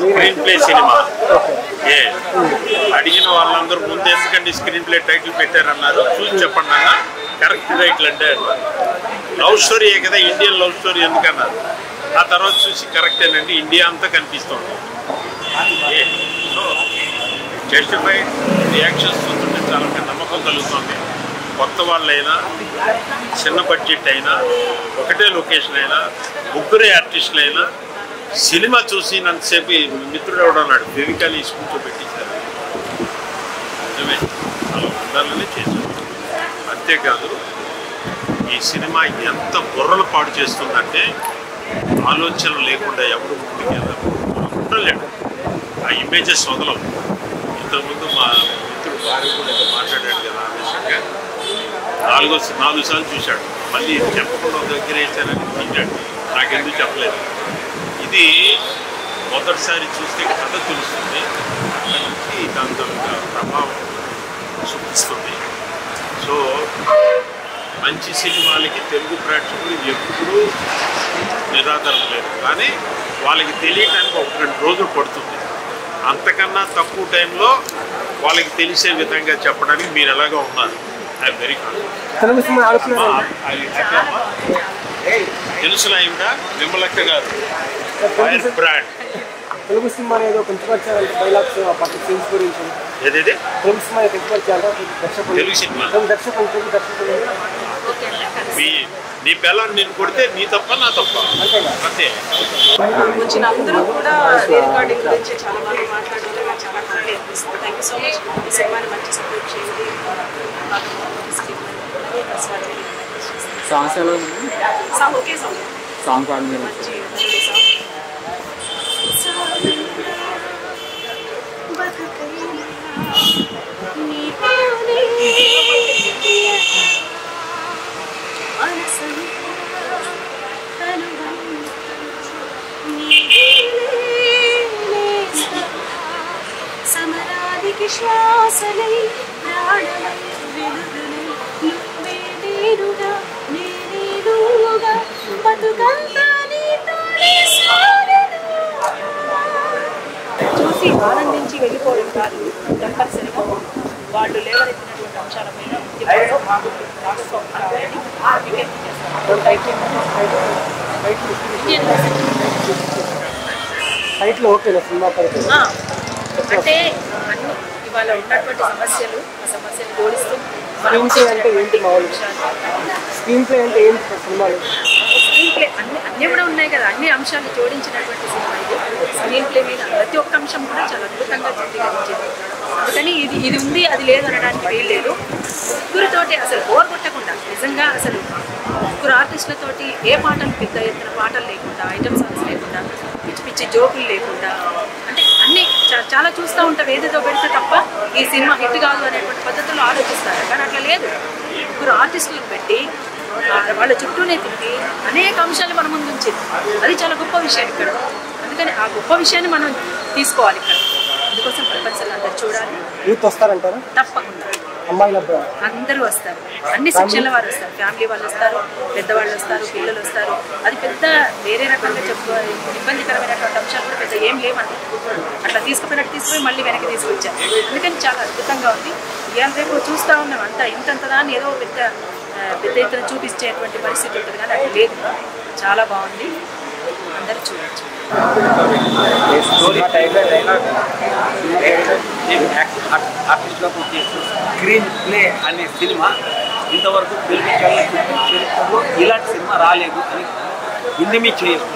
Screen play cinema ఏ అడిగిన వాళ్ళందరూ ముందు ఎందుకండి స్క్రీన్ ప్లే టైటిల్ పెట్టారన్నారు చూసి చెప్పండి అన్న కరెక్ట్ టైటిల్ అంటే లవ్ స్టోరీయే కదా ఇండియన్ లవ్ స్టోరీ ఎందుకన్నారు ఆ తర్వాత చూసి కరెక్టేనండి ఇండియా అంతా కనిపిస్తుంది ఏ సో జస్టిఫైడ్ రియాక్షన్స్ చూస్తుంటే చాలా నమ్మకం కలుగుతుంది కొత్త వాళ్ళైనా చిన్న బడ్జెట్ అయినా ఒకటే లొకేషన్ అయినా ముగ్గురే ఆర్టిస్టులు అయినా సినిమా చూసినంతసేపు ఈ మిత్రుడు ఎవడో అన్నాడు ఫెవికాల్ ఈ స్కూల్తో పెట్టించారు నిజమే అలా ఉండాలని చేశారు అంతేకాదు ఈ సినిమా ఎంత బుర్రలు పాడు చేస్తుందంటే ఆలోచన లేకుండా ఎవరు ముందుకు వెళ్ళరు ఉండలేడు ఆ ఇమేజెస్ వదలవు ఇంతకుముందు మా మిత్రుడు భార్య కూడా ఏదో మాట్లాడాడు కదా ఆ విషయంగా నాలుగో నాలుగు సార్లు చూశాడు మళ్ళీ చెప్పకుండా దగ్గర వేసానని తింటాడు నాకెందుకు చెప్పలేదు ఇది మొదటిసారి చూస్తే కథ తెలుస్తుంది అక్కడి నుంచి దాని తాలూకా ప్రభావం చూపిస్తుంది సో మంచి సినిమాలకి తెలుగు ప్రేక్షకులు ఎప్పుడూ నిరాదరణ లేదు కానీ వాళ్ళకి తెలియటానికి ఒక రెండు రోజులు పడుతుంది అంతకన్నా తక్కువ టైంలో వాళ్ళకి తెలిసే విధంగా చెప్పడానికి మీరు ఎలాగో ఉన్నారు I'm very confident Telugu cinema ఆడుతున్నారు తెలుసులా ఇంకా విమలక్క గారు ఫైర్ బ్రాండ్ తెలుగు సినిమా ఏదో పెంచుకొచ్చారంటే డైలాగ్స్ ఆ పక్క సీన్స్ గురించి ఏదేది తెలుగు సినిమా పెంచుకొచ్చారా దర్శకులు తెలుగు సినిమా తెలుగు దర్శకులు తెలుగు దర్శకులు మీ నీ పిల్లని నేను కొడితే నీ తప్ప నా తప్ప అంతేగా అంతే వచ్చిన అందరూ కూడా రికార్డింగ్ గురించి చాలా బాగా మాట్లాడారు నాకు చాలా హ్యాపీ అనిపిస్తుంది థ్యాంక్ యూ సో మచ్ ఈ సినిమాని మంచి సపోర్ట్ చేయండి బాగా స్క్రీన్ సాంగ్స్ ఎలా ఉంది సాంగ్ ఓకే సాంగ్ సాంగ్ పాడు మీరు మంచి మెలోడీ సాంగ్ సమరానికి శ్వాసలై ప్రాణమై వెలుగులై నువ్వే నేనుగా నేనే నువ్వుగా బతుకంతా నీతోనే సాగను. చూసి ఆనందించి వెళ్ళిపోవడం కాదు తప్పనిసరిగా వాళ్ళు లేవనెత్తినటువంటి అంశాలపైన ఉద్యమంలో భాగస్వామి కావాలని విజ్ఞప్తి చేస్తాను ఇండియన్ టైటిల్ ఓకేనా సినిమా పరిస్థితి ఆ, అంటే అన్ని ఇవాళ ఉన్నటువంటి సమస్యలు ఆ సమస్యలు జోడిస్తూ మనం స్క్రీన్ ప్లే అంటే ఏంటి మామూలు స్క్రీన్ ప్లే అంటే ఏంటి సార్ సినిమాలు స్క్రీన్ ప్లే అన్ని అన్నీ కూడా ఉన్నాయి కదా అన్ని అంశాలు జోడించినటువంటి సినిమా ఇది స్క్రీన్ ప్లే మీద ప్రతి ఒక్క అంశం కూడా చాలా అద్భుతంగా చిత్రీకరించింది అందుకని ఇది ఇది ఉంది అది లేదు అనడానికి వీల్లేదు ముగ్గురితోటి అసలు బోర్ కొట్టకుండా నిజంగా అసలు ముగ్గురు ఆర్టిస్టులతోటి ఏ పాటలు పెద్ద ఎత్తున పాటలు లేకుండా ఐటమ్ సాంగ్స్ లేకుండా పిచ్చి పిచ్చి జోకులు లేకుండా అంటే అన్ని చా- చాలా చూస్తూ ఉంటాం ఏదేదో పెడితే తప్ప ఈ సినిమా హిట్ కాదు అనేటువంటి పద్ధతుల్లో ఆలోచిస్తారు కానీ అట్లా లేదు ముగ్గురు ఆర్టిస్టులను పెట్టి ఆ వాళ్ళ చుట్టూనే తిప్పి అనేక అంశాలు మన ముందు ఉంచింది అది చాలా గొప్ప విషయం ఇక్కడ అందుకని ఆ గొప్ప విషయాన్ని మనం తీసుకోవాలి ఇక్కడ అందుకోసం తప్పనిసరిగా అందరు చూడాలి యూత్ వస్తారంటారా తప్పకుండా అమ్మాయిల అబ్బాయి అందరూ వస్తారు అన్ని సెక్షన్ల వారు వస్తారు ఫ్యామిలీ వాళ్ళు వస్తారు పెద్దవాళ్ళు వస్తారు పిల్లలు వస్తారు అది పెద్ద వేరే రకంగా చెప్పు ఇబ్బందికరమైనటువంటి అంశాలు కూడా పెద్ద ఏం లేవని అట్లా తీసుకుపోయినట్టు తీసుకుపోయి మళ్ళీ వెనక్కి తీసుకొచ్చారు అందుకని చాలా అద్భుతంగా ఉంది ఇవాళ రేపు చూస్తూ ఉన్నాం అంతా ఇంతంత దాన్ని ఏదో పెద్ద ఆ, పెద్ద ఎత్తున చూపించేటువంటి పరిస్థితి ఉంటుంది కానీ అది లేదు చాలా బాగుంది అందరూ చూడొచ్చు ఆర్టిస్టులకు స్క్రీన్ ప్లే అనే సినిమా ఇంతవరకు తెలుగు చలనచిత్ర చరిత్రలో ఇలాంటి సినిమా రాలేదు అని ఇన్నిమి చేయొచ్చు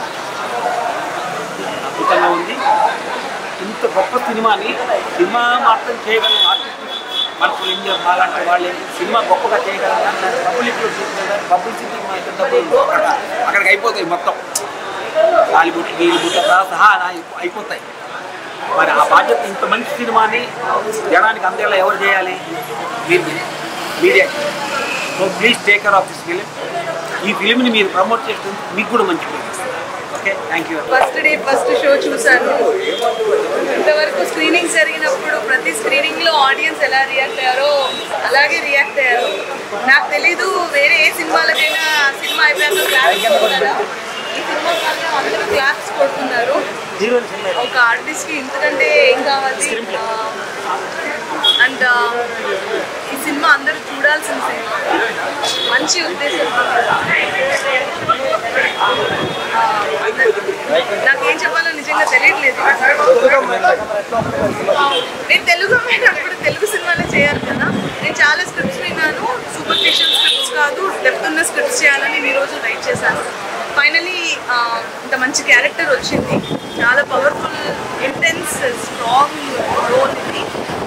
అద్భుతంగా ఉంది ఇంత గొప్ప సినిమాని సినిమా మాత్రం చేయగలం ఆర్టిస్ట్ మనసులు ఇంజర్ మాలాంటి వాళ్ళు ఏంటి, సినిమా గొప్పగా చేయగలం కానీ దాన్ని పబ్లిక్లో చూసుకుంటారు పబ్లిసిటీకి మాత్రం డబ్బులు అక్కడ అక్కడికి అయిపోతాయి మొత్తం గాలిబుట్లు గీలిబుట్ల సహా అయి- అయిపోతాయి మరి ఆ బాధ్యత ఇంత మంచి సినిమాని జనానికి అందేలా ఎవరు చేయాలి మీరు media so please take care of this film ఈ ఫిలింని మీరు ప్రమోట్ చేస్తుంది మీకు కూడా మంచి పేరు వస్తుంది. Okay thank you first day first show చూశాను ఇంతవరకు స్క్రీనింగ్ జరిగినప్పుడు ప్రతి స్క్రీనింగ్ లో ఆడియన్స్ ఎలా రియాక్ట్ అయ్యారో అలాగే రియాక్ట్ అయ్యారు నాకు తెలీదు వేరే ఏ సినిమాలకైనా సినిమా అయిపోయాక క్లాప్స్ కొడతారా ఈ సినిమా మాత్రం అందరూ క్లాప్స్ కొడుతున్నారు హీరోయిన్ సినిమా ఒక ఆర్టిస్ట్ కి ఇంతకంటే ఏం కావాలి అండ్ ఈ సినిమా అందరూ చూడాల్సిన సినిమా మంచి ఉద్దేశం ఆ, నాకేం చెప్పాలో నిజంగా తెలియట్లేదు నేను తెలుగు అమ్మాయినప్పుడు తెలుగు సినిమాలే చేయాలి కదా నేను చాలా స్క్రిప్ట్స్ విన్నాను సూపర్ఫిషియల్ స్క్రిప్ట్స్ కాదు డెప్త్ ఉన్న స్క్రిప్ట్స్ చేయాలని నేను ఈరోజు రైట్ చేశాను ఫైనలీ ఇంత మంచి క్యారెక్టర్ వచ్చింది చాలా పవర్ఫుల్ ఇంటెన్స్ స్ట్రాంగ్ రోల్ ఇది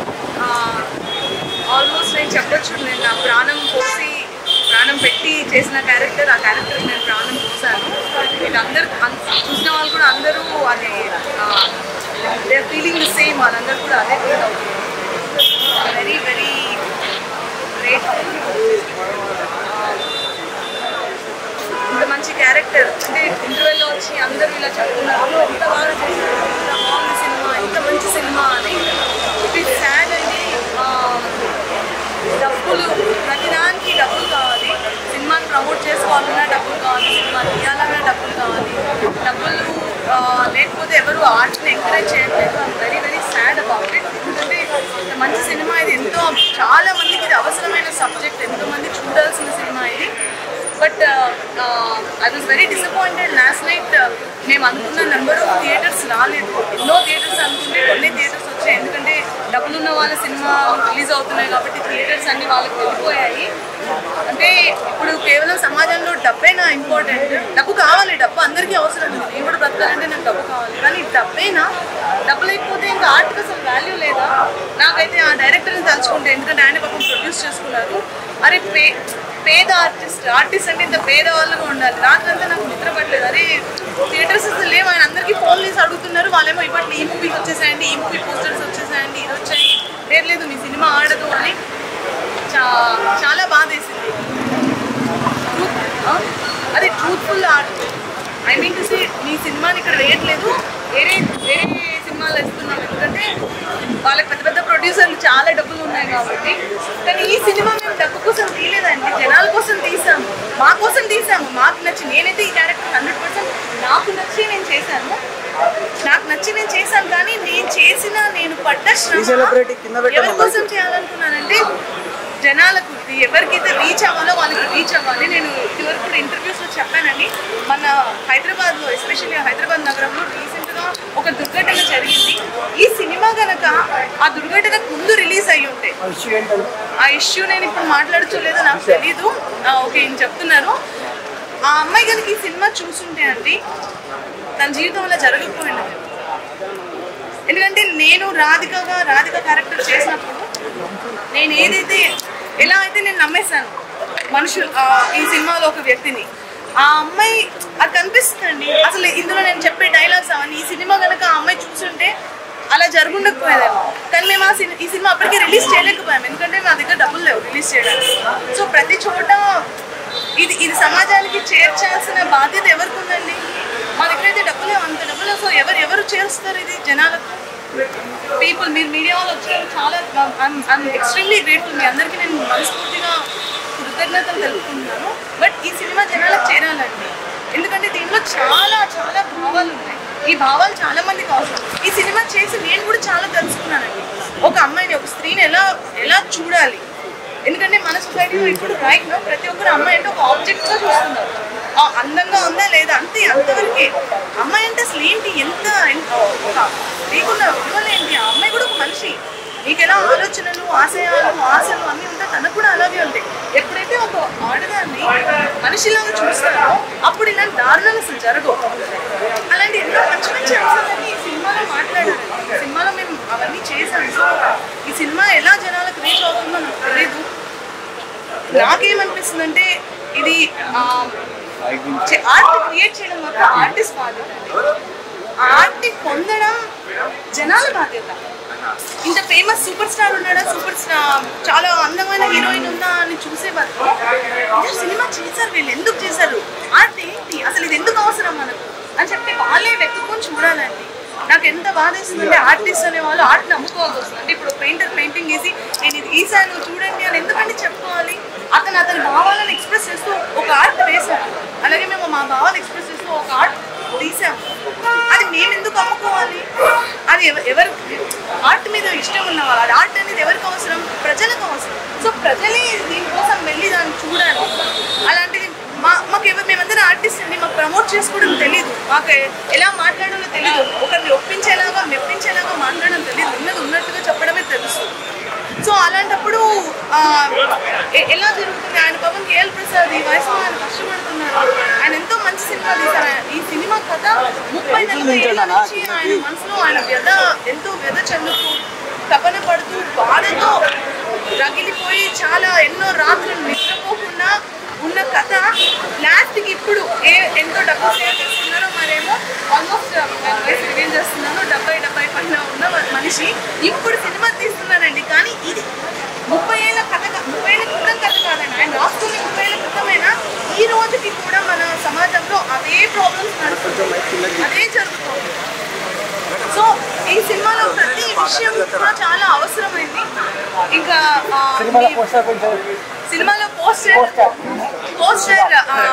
ఆల్మోస్ట్ నేను చెప్పొచ్చు నేను నా ప్రాణం పోసి ప్రాణం పెట్టి చేసిన క్యారెక్టర్ ఆ క్యారెక్టర్ నేను ప్రాణం పోసాను ఇది అందరు అన్- చూసిన వాళ్ళు కూడా అందరూ అది దే ఫీలింగ్ ది సేమ్ వాళ్ళందరూ కూడా అదే ఫీల్ అవుతున్నారు వెరీ వెరీ గ్రేట్ ఇంత మంచి క్యారెక్టర్ అంటే ఇంటర్వెల్లో వచ్చి అందరూ ఇలా చెప్తున్నారు ఇంత బాగా చేశారు ఇంత బాగుంది సినిమా ఇంత మంచి సినిమా అని ఇట్ ఈస్ సాడ్ అండి ఆ, డబ్బులు ప్రతిదానికి డబ్బులు కావాలి సినిమాని ప్రమోట్ చేసుకోవాలన్నా డబ్బులు కావాలి సినిమా తీయాలన్నా డబ్బులు కావాలి డబ్బులు ఆ, లేకపోతే ఎవరు ఆర్ట్ని ఎంకరేజ్ చేయట్లేదు I'm very very sad about it ఎందుకంటే ఇంత మంచి సినిమా ఇది ఎంతో చాలా మందికి ఇది అవసరమైన సబ్జెక్ట్ ఎంతో మంది చూడాల్సిన సినిమా ఇది but I was very disappointed last night మేము అనుకున్న నెంబర్ ఆఫ్ థియేటర్స్ రాలేదు ఎన్నో థియేటర్స్ అనుకుంటే కొన్ని థియేటర్స్ వచ్చాయి ఎందుకంటే డబ్బులు ఉన్న వాళ్ళ సినిమా రిలీజ్ అవుతున్నాయి కాబట్టి థియేటర్స్ అన్ని వాళ్ళకి వెళ్ళిపోయాయి అంటే ఇప్పుడు కేవలం సమాజంలో డబ్బేనా ఇంపార్టెంట్ డబ్బు కావాలి డబ్బు అందరికీ అవసరం ఉంది నేను కూడా బ్రతకాలంటే నాకు డబ్బు కావాలి కానీ డబ్బేనా డబ్బు లేకపోతే ఇంకా ఆర్ట్కి అసలు వాల్యూ లేదా నాకైతే ఆ డైరెక్టర్ని తలుచుకుంటే ఎందుకంటే ఆయన పాపం ప్రొడ్యూస్ చేసుకున్నారు అరే పే పేద ఆర్టిస్ట్ ఆర్టిస్ట్ అంటే ఇంత పేదవాళ్ళుగా ఉండాలి రాత్రంతా నాకు నిద్ర పట్టలేదు అరే థియేటర్స్ అసలు లేవు ఆయన అందరికీ ఫోన్ చేసి అడుగుతున్నారు వాళ్ళేమో ఇప్పట్లో ఈ మూవీకి వచ్చేసాయండి ఈ మూవీ పోస్టర్స్ వచ్చేసాయండి ఇది వచ్చాయి లేదు లేదు మీ సినిమా ఆడదు అని చా చాలా బాధ వేసింది అది truthful art I mean to see మీ సినిమాని ఇక్కడ వేయట్లేదు వేరే వేరే సినిమాలు వేస్తున్నాం ఎందుకంటే వాళ్ళకి పెద్ద పెద్ద ప్రొడ్యూసర్లు చాలా డబ్బులు ఉన్నాయి కాబట్టి కానీ ఈ సినిమా మేము డబ్బు కోసం తీయలేదండి జనాల కోసం తీసాము మా కోసం తీసాము మాకు నచ్చి నేనైతే ఈ క్యారెక్టర్ హండ్రెడ్ పర్సెంట్ నాకు నచ్చి నేను చేశాను నాకు నచ్చి నేను చేశాను కానీ నేను చేసిన నేను పడ్డ శ్రమ celebrity కింద పెట్టమన్నా. ఎవరి కోసం చేయాలనుకున్నానంటే జనాలకు ఇది ఎవరికైతే రీచ్ అవ్వాలో వాళ్ళకి రీచ్ అవ్వాలి నేను ఇదివరకు కూడా ఇంటర్వ్యూస్లో చెప్పానండి మన హైదరాబాద్లో ఎస్పెషల్లీ హైదరాబాద్ నగరంలో రీసెంట్గా ఒక దుర్ఘటన జరిగింది ఈ సినిమా గనక ఆ దుర్ఘటనకు ముందు రిలీజ్ అయ్యి ఉంటే ఇష్యూ ఏంటంటే ఆ ఇష్యూ నేను ఇప్పుడు మాట్లాడుకోలేదో నాకు తెలీదు ఆ, ఓకే ఈయన చెప్తున్నారు ఆ అమ్మాయి కనుక ఈ సినిమా చూసుంటే అండి తన జీవితంలో జరగకపోయినది ఎందుకంటే నేను రాధికగా రాధిక క్యారెక్టర్ చేసినప్పుడు నేను ఏదైతే ఎలా అయితే నేను నమ్మేశాను మనుషులు ఆ, ఈ సినిమాలో ఒక వ్యక్తిని ఆ అమ్మాయి అది కనిపిస్తుందండి అసలు ఇందులో నేను చెప్పే డైలాగ్స్ అవన్నీ ఈ సినిమా కనుక ఆ అమ్మాయి చూసుంటే అలా జరుగుండకపోయేదేమో కానీ మేము ఆ సినిమా ఈ సినిమా అప్పటికే రిలీజ్ చేయలేకపోయాము ఎందుకంటే మా దగ్గర డబ్బులు లేవు రిలీజ్ చేయడానికి సో ప్రతి చోట ఇది ఇది సమాజానికి చేర్చాల్సిన బాధ్యత ఎవరికి ఉందండి మా దగ్గర అయితే డబ్బులు లేవు అంత డబ్బులు సో ఎవరు ఎవరు చేస్తారు ఇది జనాలకు పీపుల్ మీరు మీడియా వాళ్ళు వచ్చారు చాలా ఐఎమ్ ఎక్స్ట్రీమ్లీ గ్రేట్ఫుల్ మీ అందరికీ నేను మనస్ఫూర్తిగా కృతజ్ఞతలు తెలుపుకుంటున్నాను బట్ ఈ సినిమా జనాలకు చేరాలండి ఎందుకంటే దీంట్లో చాలా చాలా భావాలు ఉన్నాయి ఈ భావాలు చాలా మందికి అవసరం ఈ సినిమా చేసి నేను కూడా చాలా తెలుసుకున్నానండి ఒక అమ్మాయిని ఒక స్త్రీని ఎలా ఎలా చూడాలి ఎందుకంటే మన సొసైటీలో ఇప్పుడు రైట్ నో ప్రతి ఒక్కరు అమ్మాయి అంటే ఒక ఆబ్జెక్ట్ గా చూస్తున్నారు ఆ అందంగా ఉందా లేదా అంతే అంతవరకే అమ్మాయి అంటే అసలు ఏంటి ఎంత ఎంత ఒక నీకున్న విలువలు ఏంటి ఆ అమ్మాయి కూడా ఒక మనిషి నీకు ఎలా ఆలోచనలు ఆశయాలు ఆశలు అన్నీ ఉంటాయి తనకు కూడా అలాగే ఉంటాయి ఎప్పుడైతే ఒక ఆడదాన్ని మనిషిలాగా చూస్తారో అప్పుడు ఇలాంటి దారుణాలు అసలు జరగవు అలాంటి ఎన్నో మంచి మంచి అంశాలన్నీ ఈ సినిమాలో మాట్లాడారు ఈ సినిమాలో మేము అవన్నీ చేసాం సో ఈ సినిమా ఎలా జనాలకు రీచ్ అవుతుందో నాకు తెలియదు నాకేమనిపిస్తుందంటే ఇది ఆర్ట్ క్రియేట్ చేయడం వల్ల ఆర్టిస్ట్ బాధ్యత ఆర్ట్ పొందడం జనాల బాధ్యత ఇంత ఫేమస్ సూపర్ స్టార్ ఉన్నాడా సూపర్ స్టార్ చాలా అందమైన హీరోయిన్ ఉందా అని చూసే బదులు "ఇదే సినిమా చేశారు వీళ్ళు ఎందుకు చేశారు ఆర్ట్ ఏంటి అసలు ఇది ఎందుకు అవసరం మనకు అని చెప్పి వాళ్ళే వెతుక్కొని చూడాలండి నాకు ఎంత బాధ వేస్తుందంటే ఆర్టిస్ట్ అనే వాళ్ళు ఆర్ట్ నమ్ముకోవాల్సి వస్తుంది అంటే ఇప్పుడు పెయింటర్ పెయింటింగ్ వేసి నేను ఇది గీసాను చూడండి అని ఎందుకంటే చెప్పుకోవాలి అతను అతని భావాలను ఎక్స్ప్రెస్ చేస్తూ ఒక ఆర్ట్ వేశాడు అలాగే మేము మా భావాలు ఎక్స్ప్రెస్ చేస్తూ ఒక ఆర్ట్ తీసాం అది మేము ఎందుకు అమ్ముకోవాలి అది ఎవ- ఎవరు ఆర్ట్ మీద ఇష్టం ఉన్న వాళ్ళు అది ఆర్ట్ అనేది ఎవరికి అవసరం ప్రజలకు అవసరం సో ప్రజలే దీనికోసం వెళ్ళి దాన్ని చూడాలి అలాంటిది మా మాకు ఎవరు మేమందరం ఆర్టిస్ట్ అండి మాకు ప్రమోట్ చేసుకోవడం తెలియదు మాకు ఎలా మాట్లాడాలో తెలియదు ఒకరిని ఒప్పించేలాగా మెప్పించేలాగా మాట్లాడడం తెలియదు ఉన్నది ఉన్నట్టుగా చెప్పడమే తెలుసు సో అలాంటప్పుడు ఆ, ఎ- ఎలా జరుగుతుంది ఆయన పాపం కేఎల్ ప్రసాద్ ఈ వయసులో ఆయన కష్టపడుతున్నారు ఆయన ఎంతో మంచి సినిమా తీశారు ఆయన- ఈ సినిమా కథ ముప్పై నలభై ఏళ్ళ నుంచి ఆయన మనసులో ఆయన వ్యధ ఎంతో వ్యధ చెందుతూ తపన పడుతూ బాధతో రగిలిపోయి చాలా ఎన్నో రాత్రులు నిద్రపోకుండా ఉన్న కథ లాస్ట్కి ఇప్పుడు ఏ ఎంతో డబ్బు సేవ్ చేస్తున్నారో మరేమో ఆల్మోస్ట్ వయసు రివీల్ చేస్తున్నాను డెబ్బై డెబ్బై పైన ఉన్న మనిషి ఇప్పుడు సినిమా తీస్తున్నారండి కానీ ఇది ముప్పై ఏళ్ళ కథ కా- ముప్పై ఏళ్ళ క్రితం కథ కాదండి ఆయన రాసుకునే ముప్పై ఏళ్ళ క్రితమైనా ఈ రోజుకి కూడా మన సమాజంలో అవే ప్రాబ్లమ్స్ నడుస్తున్నాయి అదే జరుగుతుంది సో ఈ సినిమాలో ప్రతి విషయం కూడా చాలా అవసరమైంది ఇంకా ఆ, సినిమాలో ఈ- పోస్టర్ కొంచెం సినిమాలో పోస్టర్ పోస్టర్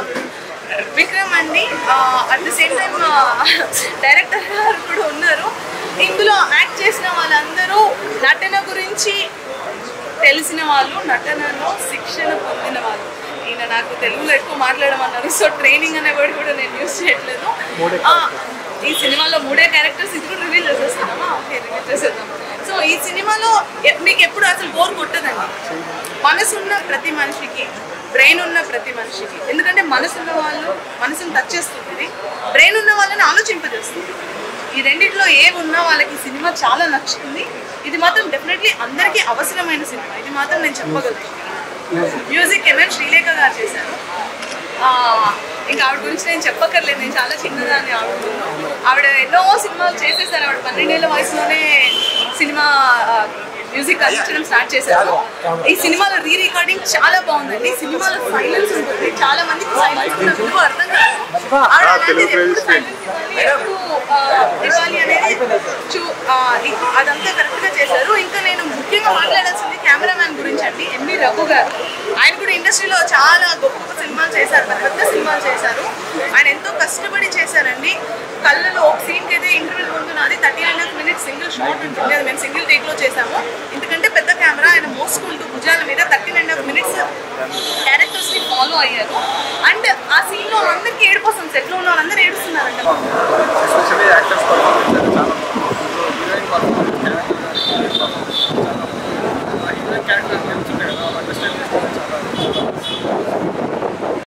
విక్రమ్ అండి at the same time director గారు కూడా ఉన్నారు ఇందులో యాక్ట్ చేసిన వాళ్ళందరూ నటన గురించి తెలిసిన వాళ్ళు నటనలో శిక్షణ పొందిన వాళ్ళు ఈయన నాకు తెలుగులో ఎక్కువ మాట్లాడమన్నారు సో ట్రైనింగ్ అనే వర్డ్ కూడా నేను యూజ్ చేయట్లేదు ఆ, ఈ సినిమాలో మూడే క్యారెక్టర్స్ ఇది కూడా రివీల్ చేసేస్తున్నామా ఓకే రివీల్ చేసేద్దాం సో ఈ సినిమాలో ఎ- మీకు ఎప్పుడు అసలు బోర్ కొట్టదండి మనసు ఉన్న ప్రతి మనిషికి బ్రెయిన్ ఉన్న ప్రతి మనిషికి ఎందుకంటే మనసు ఉన్న వాళ్ళు మనసుని టచ్ చేస్తుంది బ్రెయిన్ ఉన్న వాళ్ళని ఆలోచింపజేస్తుంది ఈ రెండిట్లో ఏమి ఉన్నా వాళ్ళకి ఈ సినిమా చాలా నచ్చుతుంది ఇది మాత్రం డెఫినెట్లీ అందరికీ అవసరమైన సినిమా ఇది మాత్రం నేను చెప్పగలను మ్యూజిక్ ఎంఎం శ్రీలేఖ గారు చేశారు ఆ, ఇంకా ఆవిడ గురించి నేను చెప్పక్కర్లేదు నేను చాలా చిన్నదాన్ని ఆవిడ ముందు. ఆవిడ ఎన్నో సినిమాలు చేసేసారు ఆవిడ పన్నెండేళ్ల వయసులోనే సినిమా ఆ, మ్యూజిక్ అందించడం స్టార్ట్ చేశారు ఈ సినిమాలో రీ రికార్డింగ్ చాలా బాగుందండి ఈ సినిమాలో సైలెన్స్ ఉంటుంది చాలా మందికి సైలెన్స్ ఉన్న విలువ అర్థం కాదు ఆవిడ అలాంటిది ఎప్పుడు silence ఇవ్వాలి, ఎప్పుడు, ఆ, ఇవ్వాలి అనేది చూ ఆ, ఇ- అదంతా కరెక్ట్ గా చేశారు ఇంకా నేను ముఖ్యంగా మాట్లాడాల్సింది కెమెరామ్యాన్ గురించి అండి ఎంవి రఘు గారు ఆయన కూడా ఇండస్ట్రీలో చాలా గొప్ప గొప్ప సినిమాలు చేశారు పెద్ద పెద్ద సినిమాలు చేశారు ఆయన ఎంతో కష్టపడి చేశారండి కళ్ళలో ఒక సీన్కి అయితే ఇంటర్వ్యూ ముందు నాది thirty and half minutes single shot ఉంటుంది అది మేము సింగిల్ టేక్ లో చేసాము ఎందుకంటే పెద్ద కెమెరా ఆయన మోసుకుంటూ భుజాల మీద thirteen and half minutes characters ని ఫాలో అయ్యారు అండ్ ఆ సీన్ లో